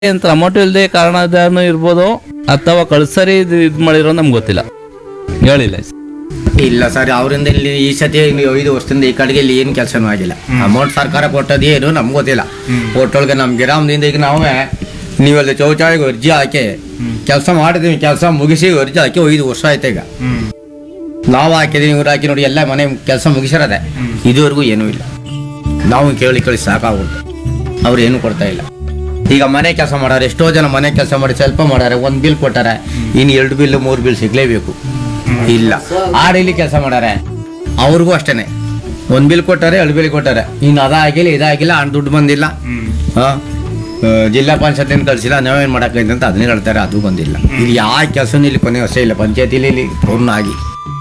ಅಂತ ಅಮೌಂಟ್ ಇಲ್ಲದೆ ಕಾರಣದಾರನು ಇರ್ಬೋದು ಅಥವಾ ಕಳ್ಸರಿ ಇದು ಇದು ಮಾಡಿರೋ ನಮ್ಗೆ ಗೊತ್ತಿಲ್ಲ ಹೇಳಿಲ್ಲ ಇಲ್ಲ ಸರ್ ಅವರಿಂದ ಇಲ್ಲಿ ಈ ಸತಿ ಇಲ್ಲಿ ಐದು ವರ್ಷದಿಂದ ಈ ಕಡೆಗೆ ಇಲ್ಲಿ ಏನು ಕೆಲಸನೂ ಆಗಿಲ್ಲ ಅಮೌಂಟ್ ಸರ್ಕಾರ ಕೊಟ್ಟದ್ದು ಏನು ನಮ್ಗೆ ಗೊತ್ತಿಲ್ಲ ಒಟ್ಟೊಳಗೆ ನಮ್ಮ ಗ್ರಾಮದಿಂದ ಈಗ ನಾವೇ ನೀವೆಲ್ಲ ಚೌಚಾಳಿಗೆ ಅರ್ಜಿ ಹಾಕಿ ಕೆಲಸ ಮಾಡಿದೀವಿ ಕೆಲಸ ಮುಗಿಸಿ ಅರ್ಜಿ ಹಾಕಿ ಐದು ವರ್ಷ ಆಯ್ತು ಈಗ ನಾವು ಹಾಕಿದೀವಿ ಇವ್ರು ಹಾಕಿ ನೋಡಿ ಎಲ್ಲ ಮನೆ ಕೆಲಸ ಮುಗಿಸಿರೋದೆ ಇದುವರೆಗೂ ಏನೂ ಇಲ್ಲ ನಾವು ಕೇಳಿ ಕೇಳಿ ಸಾಕಾಗ್ಬಿಡ್ತು ಅವ್ರು ಏನು ಕೊಡ್ತಾ ಇಲ್ಲ ಈಗ ಮನೆ ಕೆಲಸ ಮಾಡಾರೆ ಎಷ್ಟೋ ಜನ ಮನೆ ಕೆಲಸ ಮಾಡಿ ಸ್ವಲ್ಪ ಮಾಡಾರೆ ಒಂದು ಬಿಲ್ ಕೊಟ್ಟಾರೆ ಇನ್ನು ಎರಡು ಬಿಲ್ ಮೂರು ಬಿಲ್ ಸಿಗ್ಲೇಬೇಕು ಇಲ್ಲ ಆಡಲ್ಲಿ ಕೆಲಸ ಮಾಡಾರೆ ಅವ್ರಿಗೂ ಅಷ್ಟೇನೆ ಒಂದು ಬಿಲ್ ಕೊಟ್ಟಾರೆ ಎರಡು ಬಿಲ್ ಕೊಟ್ಟಾರೆ ಇನ್ನು ಅದಾಗಿಲ್ಲ ಇದಾಗಿಲ್ಲ ಹಣ ದುಡ್ಡು ಬಂದಿಲ್ಲ ಹಾ ಆ, ಜಿಲ್ಲಾ ಪಂಚಾಯತಿಂದ ಕಳಿಸಿಲ್ಲ ನಾವೇನು ಮಾಡೋಕ್ಕೈತೆ ಅಂತ ಅದನ್ನೇ ಹೇಳ್ತಾರೆ ಅದು ಬಂದಿಲ್ಲ ಇಲ್ಲಿ ಯಾವ ಕೆಲಸನೂ ಇಲ್ಲಿ ಕೊನೆ ವರ್ಷ ಇಲ್ಲ ಪಂಚಾಯತಿಲಿ ಇಲ್ಲಿ ಪೂರ್ಣ ಆಗಿ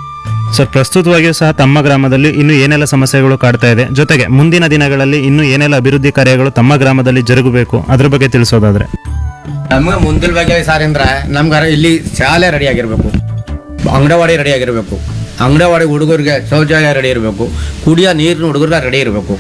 ಸರ್ ಪ್ರಸ್ತುತವಾಗಿಯೂ ಸಹ ತಮ್ಮ ಗ್ರಾಮದಲ್ಲಿ ಇನ್ನೂ ಏನೆಲ್ಲ ಸಮಸ್ಯೆಗಳು ಕಾಡ್ತಾ ಇದೆ ಜೊತೆಗೆ ಮುಂದಿನ ದಿನಗಳಲ್ಲಿ ಇನ್ನೂ ಏನೆಲ್ಲ ಅಭಿವೃದ್ಧಿ ಕಾರ್ಯಗಳು ತಮ್ಮ ಗ್ರಾಮದಲ್ಲಿ ಜರುಗಬೇಕು ಅದ್ರ ಬಗ್ಗೆ ತಿಳಿಸೋದಾದ್ರೆ ನಮ್ಗೆ ಮುಂದಿನ ಬಗ್ಗೆ ಸರ್ ಅಂದ್ರೆ ನಮ್ಗೆ ಇಲ್ಲಿ ಶಾಲೆ ರೆಡಿ ಆಗಿರ್ಬೇಕು ಅಂಗನವಾಡಿ ರೆಡಿ ಆಗಿರ್ಬೇಕು ಅಂಗನವಾಡಿ ಹುಡುಗರಿಗೆ ಶೌಚಾಲಯ ರೆಡಿ ಇರಬೇಕು ಕುಡಿಯೋ ನೀರಿನ ಹುಡುಗರಿಗೆ ರೆಡಿ ಇರಬೇಕು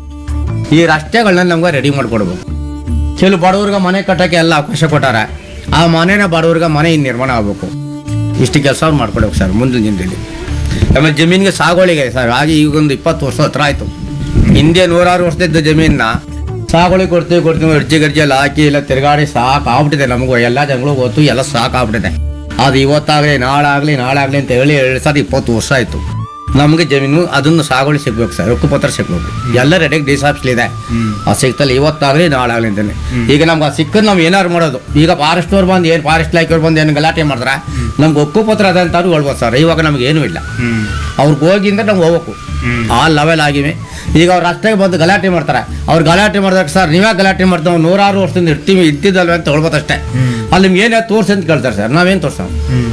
ಈ ರಸ್ತೆಗಳನ್ನ ನಮ್ಗೆ ರೆಡಿ ಮಾಡ್ಕೊಡ್ಬೇಕು ಕೆಲವು ಬಡವ್ರಿಗೆ ಮನೆ ಕಟ್ಟಕ್ಕೆ ಎಲ್ಲ ಅವಕಾಶ ಕೊಟ್ಟಾರೆ ಆ ಮನೆನ ಬಡವ್ರಿಗೆ ಮನೆ ಇನ್ನು ನಿರ್ಮಾಣ ಆಗಬೇಕು ಇಷ್ಟು ಕೆಲಸ ಅವ್ರು ಮಾಡ್ಕೊಡ್ಬೇಕು ಸರ್ ಮುಂದಿನ ದಿನದಲ್ಲಿ ಆಮೇಲೆ ಜಮೀನಿಗೆ ಸಾಗುವಳಿಗೆ ಸರ್ ಆಗಿ ಈಗ ಒಂದು ಇಪ್ಪತ್ತು ವರ್ಷ ಹತ್ರ ಆಯ್ತು ಹಿಂದೆ ನೂರಾರು ವರ್ಷದಿದ್ದ ಜಮೀನ ಸಾಗುವಳಿ ಕೊಡ್ತೀವಿ ಕೊಡ್ತೀವಿ ಅರ್ಜಿ ಗರ್ಜಿ ಎಲ್ಲ ಹಾಕಿ ಇಲ್ಲ ತಿರುಗಾಡಿ ಸಾಕು ಆಗ್ಬಿಟ್ಟಿದೆ ನಮಗೂ ಎಲ್ಲ ಜನಗಳು ಗೊತ್ತು ಎಲ್ಲ ಸಾಕು ಆಗ್ಬಿಟ್ಟಿದೆ ಅದು ಇವತ್ತಾಗಲಿ ನಾಳಾಗಲಿ ನಾಳಾಗಲಿ ಅಂತ ಹೇಳಿ ಹೇಳಿ ಸರ್ ಇಪ್ಪತ್ತು ವರ್ಷ ಆಯ್ತು ನಮಗೆ ಜಮೀನು ಅದನ್ನು ಸಾಗುವಳಿ ಸಿಗ್ಬೇಕು ಸರ್ ಹಕ್ಕುಪತ್ರ ಸಿಗ್ಬೇಕು ಎಲ್ಲ ರೆಡಿಯಾಗಿ ಡಿ ಇದೆ ಅದು ಸಿಗ್ತಲ್ಲ ಇವತ್ತಾಗಲಿ ನಾಳಾಗಲಿ ಅಂತಾನೆ ಈಗ ನಮ್ಗೆ ಅದು ಸಿಕ್ಕದ್ ನಾವು ಏನಾರು ಮಾಡೋದು ಈಗ ಫಾರೆಸ್ಟ್ ಅವ್ರು ಬಂದು ಏನು ಫಾರೆಸ್ಟ್ ಇಲಾಖೆಯವ್ರು ಬಂದು ಏನು ಗಲಾಟೆ ಮಾಡಿದ್ರೆ ನಮ್ಗೆ ಹಕ್ಕುಪತ್ರ ಅದ ಅಂತಾರು ಹೇಳ್ಬೋದು ಸರ್ ಇವಾಗ ನಮ್ಗೆ ಏನೂ ಇಲ್ಲ ಅವ್ರಿಗೆ ಹೋಗಿಂದ್ರೆ ನಾವು ಹೋಗ್ಬೇಕು ಆ ಲೆವೆಲ್ ಆಗಿವೆ ಈಗ ಅವ್ರು ರಸ್ತೆಗೆ ಬಂದು ಗಲಾಟೆ ಮಾಡ್ತಾರೆ ಅವ್ರು ಗಲಾಟೆ ಮಾಡಿದಾಗ ಸರ್ ನೀವೇ ಗಲಾಟೆ ಮಾಡ್ತಾವೆ ನೂರಾರು ವರ್ಷದಿಂದ ಇರ್ತೀವಿ ಇದ್ದಿದ್ದಲ್ವ ಅಂತ ಹೇಳ್ಬೋದು ಅಷ್ಟೇ ಅಲ್ಲಿ ನಿಮ್ಗೆ ಏನೇ ತೋರಿಸಿ ಅಂತ ಕೇಳ್ತಾರೆ ಸರ್ ನಾವೇನು ತೋರ್ಸೋ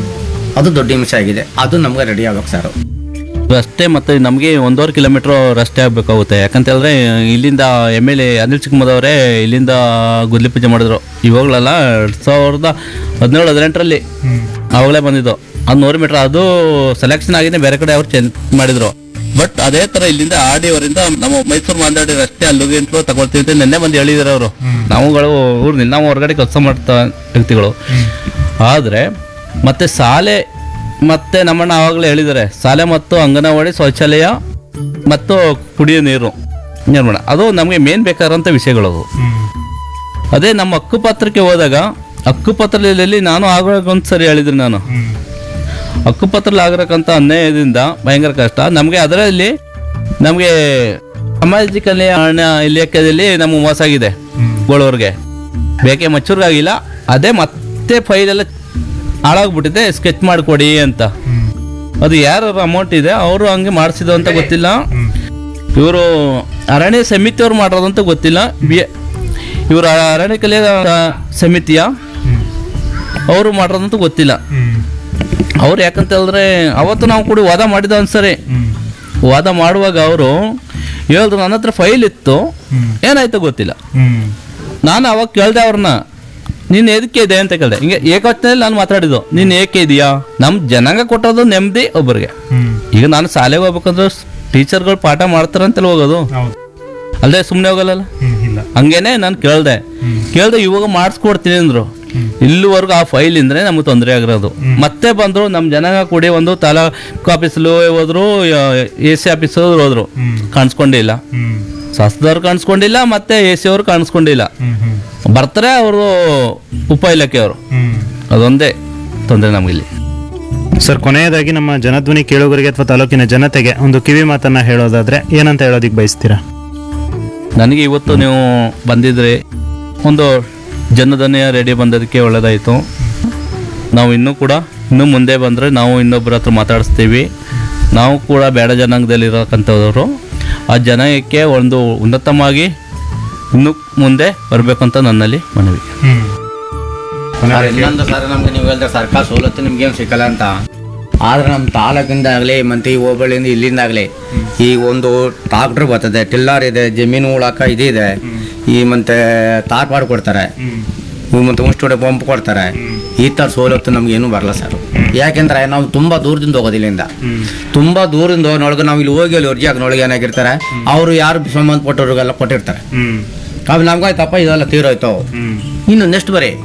ಅದು ದೊಡ್ಡ ಹಿಂಸೆ ಆಗಿದೆ ಅದು ನಮ್ಗೆ ರೆಡಿ ಆಗ್ಬೇಕು ಸರ್ ರಸ್ತೆ ಮತ್ತು ನಮಗೆ ಒಂದೂವರೆ ಕಿಲೋಮೀಟ್ರ್ ರಸ್ತೆ ಆಗಬೇಕಾಗುತ್ತೆ ಯಾಕಂತ ಹೇಳಿದ್ರೆ ಇಲ್ಲಿಂದ ಎಮ್ ಎಲ್ ಎ ಅನಿಲ್ ಚಿಕ್ಕಮದವರೇ ಇಲ್ಲಿಂದ ಗುದ್ಲಿ ಪೂಜೆ ಮಾಡಿದ್ರು ಇವಾಗಲೆಲ್ಲ ಎರಡು ಸಾವಿರದ ಹದಿನೇಳು ಹದಿನೆಂಟರಲ್ಲಿ ಅವಾಗಲೇ ಬಂದಿದ್ದು ಅದು ನೂರು ಮೀಟ್ರ್ ಅದು ಸೆಲೆಕ್ಷನ್ ಆಗಿದೆ ಬೇರೆ ಕಡೆ ಅವ್ರು ಚೇಂಜ್ ಮಾಡಿದ್ರು ಬಟ್ ಅದೇ ಥರ ಇಲ್ಲಿಂದ ಆಡಿಯವರಿಂದ ನಮ್ಮ ಮೈಸೂರು ಮಾಂದಾಡಿ ರಸ್ತೆ ಅಲ್ಲಿಗೆ ಅಂತ ತಗೊಳ್ತೀವಿ ಅಂತ ನಿನ್ನೆ ಬಂದು ಹೇಳಿದಾರೆ ಅವರು ನಾವುಗಳು ಊರಿನಿಂದ ನಾವು ಹೊರಗಡೆ ಕೆಲಸ ಮಾಡ್ತಾ ವ್ಯಕ್ತಿಗಳು ಆದರೆ ಮತ್ತೆ ಶಾಲೆ ಮತ್ತೆ ನಮ್ಮಣ್ಣ ಆವಾಗಲೇ ಹೇಳಿದ್ದಾರೆ ಶಾಲೆ ಮತ್ತು ಅಂಗನವಾಡಿ ಶೌಚಾಲಯ ಮತ್ತು ಕುಡಿಯೋ ನೀರು ನಿರ್ಮಾಣ ಅದು ನಮಗೆ ಮೇನ್ ಬೇಕಾದಂಥ ವಿಷಯಗಳು ಅವು ಅದೇ ನಮ್ಮ ಹಕ್ಕುಪತ್ರಕ್ಕೆ ಹೋದಾಗ ಹಕ್ಕುಪತ್ರದಲ್ಲಿ ನಾನು ಆಗ ಒಂದು ಸರಿ ಹೇಳಿದ್ರಿ ನಾನು ಹಕ್ಕುಪತ್ರದಲ್ಲಿ ಆಗಿರಕ್ಕಂಥ ಅನ್ಯಾಯದಿಂದ ಭಯಂಕರ ಕಷ್ಟ ನಮಗೆ ಅದರಲ್ಲಿ ನಮಗೆ ಸಾಮಾಜಿಕ ಕಲ್ಯಾಣ ಇಲಾಖೆಯಲ್ಲಿ ನಮಗೆ ಮೋಸ ಆಗಿದೆ ಗೋಳವ್ರಿಗೆ ಬೇಕೆ ಮಚ್ಚೂರ್ಗಾಗಿಲ್ಲ ಅದೇ ಮತ್ತೆ ಫೈಲ್ ಎಲ್ಲ ಹಾಳಾಗ್ಬಿಟ್ಟಿದೆ ಸ್ಕೆಚ್ ಮಾಡಿಕೊಡಿ ಅಂತ ಅದು ಯಾರ ಅಮೌಂಟ್ ಇದೆ ಅವರು ಹಂಗೆ ಮಾಡಿಸಿದ ಅಂತ ಗೊತ್ತಿಲ್ಲ ಇವರು ಅರಣ್ಯ ಸಮಿತಿಯವ್ರು ಮಾಡೋದು ಅಂತ ಗೊತ್ತಿಲ್ಲ ಬಿ ಇವರು ಅರಣ್ಯ ಕಲೆ ಸಮಿತಿಯ ಅವರು ಮಾಡೋದಂತ ಗೊತ್ತಿಲ್ಲ ಅವ್ರು ಯಾಕಂತ ಹೇಳಿದ್ರೆ ಅವತ್ತು ನಾವು ಕೂಡ ವಾದ ಮಾಡಿದ ಒಂದ್ಸರಿ ವಾದ ಮಾಡುವಾಗ ಅವರು ಹೇಳಿದ್ರು ನನ್ನ ಹತ್ರ ಫೈಲ್ ಇತ್ತು ಏನಾಯ್ತು ಗೊತ್ತಿಲ್ಲ ನಾನು ಅವಾಗ ಕೇಳ್ದೆ ಅವ್ರನ್ನ ನೀನು ಎದಕ್ಕೆ ಇದೆ ಅಂತ ಕೇಳಿದೆ ಹಿಂಗೆ ಏಕವಚನದಲ್ಲಿ ನಾನು ಮಾತಾಡಿದ್ದು ನೀನು ಏಕೆ ಇದೆಯಾ ನಮ್ಮ ಜನಾಂಗ ಕೊಟ್ಟೋದು ನೆಮ್ಮದಿ ಒಬ್ಬರಿಗೆ ಈಗ ನಾನು ಶಾಲೆಗೆ ಹೋಗ್ಬೇಕಂದ್ರೆ ಟೀಚರ್ಗಳು ಪಾಠ ಮಾಡ್ತಾರಂತಲ್ಲ ಹೋಗೋದು ಅಲ್ಲದೆ ಸುಮ್ಮನೆ ಹೋಗಲ್ಲ ಇಲ್ಲ ಹಂಗೇನೆ ನಾನು ಕೇಳ್ದೆ ಕೇಳ್ದೆ ಇವಾಗ ಮಾಡಿಸ್ಕೊಡ್ತೀನಿ ಅಂದ್ರು ಇಲ್ಲಿವರೆಗೂ ಆ ಫೈಲ್ ಇಂದ್ರೆ ನಮ್ಗೆ ತೊಂದರೆ ಆಗಿರೋದು ಮತ್ತೆ ಬಂದ್ರು ನಮ್ಮ ಜನಾಂಗ ಕೂಡಿ ಒಂದು ತಾಲೂಕು ಆಫೀಸಲ್ಲೂ ಹೋದ್ರು ಎ ಸಿ ಆಫೀಸ್ ಹೋದ್ರು ಕಾಣಿಸ್ಕೊಂಡೇ ಇಲ್ಲ ಶಾಸದವ್ರು ಕಾಣಿಸ್ಕೊಂಡಿಲ್ಲ ಮತ್ತೆ ಎ ಸಿ ಅವ್ರು ಕಾಣಿಸ್ಕೊಂಡಿಲ್ಲ ಬರ್ತಾರೆ ಅವರು ಉಪ ಇಲಾಖೆಯವರು ಅದೊಂದೇ ತೊಂದರೆ ನಮಗಿಲ್ಲಿ ಸರ್ ಕೊನೆಯದಾಗಿ ನಮ್ಮ ಜನಧ್ವನಿ ಕೇಳುಗರಿಗೆ ಅಥವಾ ತಾಲೂಕಿನ ಜನತೆಗೆ ಒಂದು ಕಿವಿ ಮಾತನ್ನ ಹೇಳೋದಾದ್ರೆ ಏನಂತ ಹೇಳೋದಿಕ್ ಬಯಸ್ತೀರಾ ನನಗೆ ಇವತ್ತು ನೀವು ಬಂದಿದ್ರೆ ಒಂದು ಜನಧನ್ಯ ರೇಡಿಯೋ ಬಂದದಕ್ಕೆ ಒಳ್ಳೆಯದಾಯಿತು ನಾವು ಇನ್ನೂ ಕೂಡ ಇನ್ನೂ ಮುಂದೆ ಬಂದರೆ ನಾವು ಇನ್ನೊಬ್ಬರ ಹತ್ರ ಮಾತಾಡಿಸ್ತೀವಿ ನಾವು ಕೂಡ ಬೇಡ ಜನಾಂಗದಲ್ಲಿರತಕ್ಕಂಥವ್ರು ಆ ಜನಾಂಗಕ್ಕೆ ಒಂದು ಉನ್ನತವಾಗಿ ಇನ್ನೂ ಮುಂದೆ ಬರಬೇಕಂತ ನನ್ನಲ್ಲಿ ಮನವಿ ಸರ್ ಇನ್ನೊಂದು ಸರ್ ನಮ್ಗೆ ನೀವು ಹೇಳಿದ್ರೆ ಸರ್ಕಾರ ಸವಲತ್ತು ನಿಮ್ಗೇನು ಸಿಕ್ಕಲ್ಲ ಅಂತ ಆದ್ರೆ ನಮ್ಮ ತಾಲೂಕಿಂದ ಆಗಲಿ ಮತ್ತು ಈ ಹೋಬಳಿಯಿಂದ ಇಲ್ಲಿಂದ ಆಗಲಿ ಈ ಒಂದು ಟ್ರಾಕ್ಟರ್ ಬರ್ತದೆ ಟಿಲ್ಲರ್ ಇದೆ ಜಮೀನು ಉಳಾಕ ಇದಿದೆ ಈ ಮತ್ತೆ ತಾರ್ಪಾಡು ಕೊಡ್ತಾರೆ ಇವು ಮತ್ತೆ ಉಂಟುಡೆ ಪಂಪ್ ಕೊಡ್ತಾರೆ ಈ ಥರ ಸವಲತ್ತು ನಮ್ಗೇನು ಬರಲ್ಲ ಸರ್ ಯಾಕೆಂದ್ರೆ ನಾವು ತುಂಬ ದೂರದಿಂದ ಹೋಗೋದು ಇಲ್ಲಿಂದ ತುಂಬ ದೂರದಿಂದ ಹೋಗೋನೊಳಗೆ ನಾವು ಇಲ್ಲಿ ಹೋಗಿ ಅಲ್ಲಿ ಅರ್ಜಿ ಹಾಕೋನೊಳಗೆ ಏನಾಗಿರ್ತಾರೆ ಅವರು ಯಾರು ಸಂಬಂಧಪಟ್ಟವ್ರಿಗೆಲ್ಲ ಕೊಟ್ಟಿರ್ತಾರೆ ಅವ್ ನಮ್ಗಾಯ್ತಪ್ಪ ಇದೆಲ್ಲ ತೀರೋಯ್ತು ಇನ್ನು ನೆಕ್ಸ್ಟ್ ಬರೀ